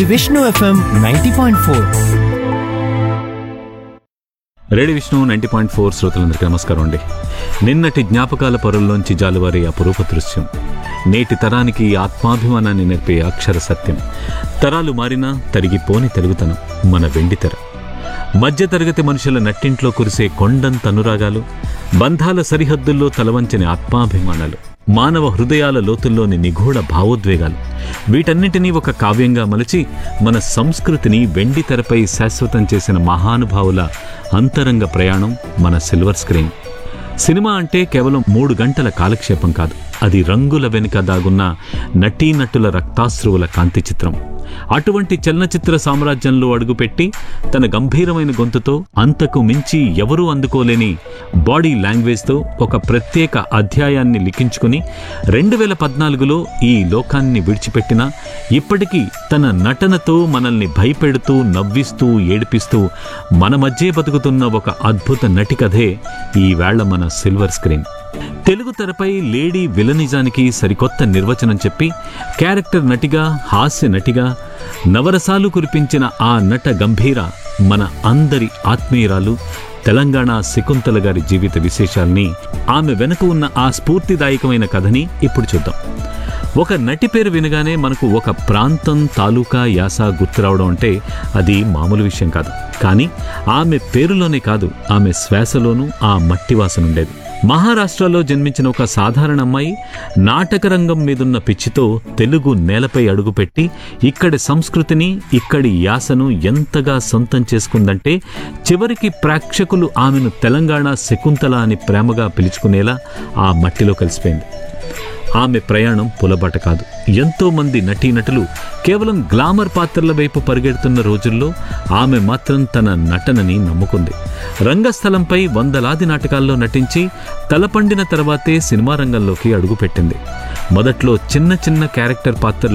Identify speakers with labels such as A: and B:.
A: Vishnu FM ninety point four
B: రేడి Vishnu ninety point four శ్రోతలందరికీ నమస్కారం అండి నిన్నటి జ్ఞాపకాల పొరల్లోంచి జాలువారే అపురూప దృశ్యం నేటి తరానికి ఆత్మాభిమానాన్ని నేర్పే అక్షర సత్యం తరాలు మారినా తరిగిపోని తెలుగుతనం మన వెండితెర మధ్యతరగతి మనుషుల నట్టింట్లో కురిసే కొండంత అనురాగాలు బంధాల సరిహద్దుల్లో తలవంచని ఆత్మాభిమానాలు మానవ హృదయాల లోతుల్లోని నిగూఢ భావోద్వేగాలు వీటన్నిటినీ ఒక కావ్యంగా మలచి మన సంస్కృతిని వెండి తెరపై శాశ్వతం చేసిన మహానుభావుల అంతరంగ ప్రయాణం మన సిల్వర్ స్క్రీన్ సినిమా అంటే కేవలం మూడు గంటల కాలక్షేపం కాదు అది రంగుల వెనుక దాగున్న నటీనటుల రక్తాశ్రువుల కాంతి చిత్రం అటువంటి చలనచిత్ర సామ్రాజ్యంలో అడుగుపెట్టి తన గంభీరమైన గొంతుతో అంతకు మించి ఎవరూ అందుకోలేని బాడీ లాంగ్వేజ్తో ఒక ప్రత్యేక అధ్యాయాన్ని లిఖించుకుని రెండు వేల పద్నాలుగులో ఈ లోకాన్ని విడిచిపెట్టిన ఇప్పటికీ తన నటనతో మనల్ని భయపెడుతూ నవ్విస్తూ ఏడిపిస్తూ మన మధ్యే బతుకుతున్న ఒక అద్భుత నటి కథే ఈ వేళ మన సిల్వర్ స్క్రీన్ తెలుగు తెరపై లేడీ విలనిజానికి సరికొత్త నిర్వచనం చెప్పి క్యారెక్టర్ నటిగా హాస్య నటిగా నవరసాలు కురిపించిన ఆ నట గంభీర మన అందరి ఆత్మీయురాలు తెలంగాణ శకుంతల గారి జీవిత విశేషాల్ని ఆమె వెనుక ఉన్న ఆ స్ఫూర్తిదాయకమైన కథని ఇప్పుడు చూద్దాం ఒక నటి పేరు వినగానే మనకు ఒక ప్రాంతం తాలూకా యాస గుర్తురావడం అంటే అది మామూలు విషయం కాదు కానీ ఆమె పేరులోనే కాదు ఆమె శ్వాసలోనూ ఆ మట్టి వాసన ఉండేది మహారాష్ట్రలో జన్మించిన ఒక సాధారణ అమ్మాయి నాటకరంగం మీదున్న పిచ్చితో తెలుగు నేలపై అడుగుపెట్టి ఇక్కడి సంస్కృతిని ఇక్కడి యాసను ఎంతగా సొంతం చేసుకుందంటే చివరికి ప్రేక్షకులు ఆమెను తెలంగాణ శకుంతల అని ప్రేమగా పిలుచుకునేలా ఆ మట్టిలో కలిసిపోయింది ఆమె ప్రయాణం పులబాట కాదు ఎంతో మంది నటీనటులు కేవలం గ్లామర్ పాత్రల వైపు పరిగెడుతున్న రోజుల్లో ఆమె మాత్రం తన నటనని నమ్ముకుంది రంగస్థలంపై వందలాది నాటకాల్లో నటించి తలపండిన తర్వాతే సినిమా రంగంలోకి అడుగుపెట్టింది మొదట్లో చిన్న చిన్న క్యారెక్టర్ పాత్రలు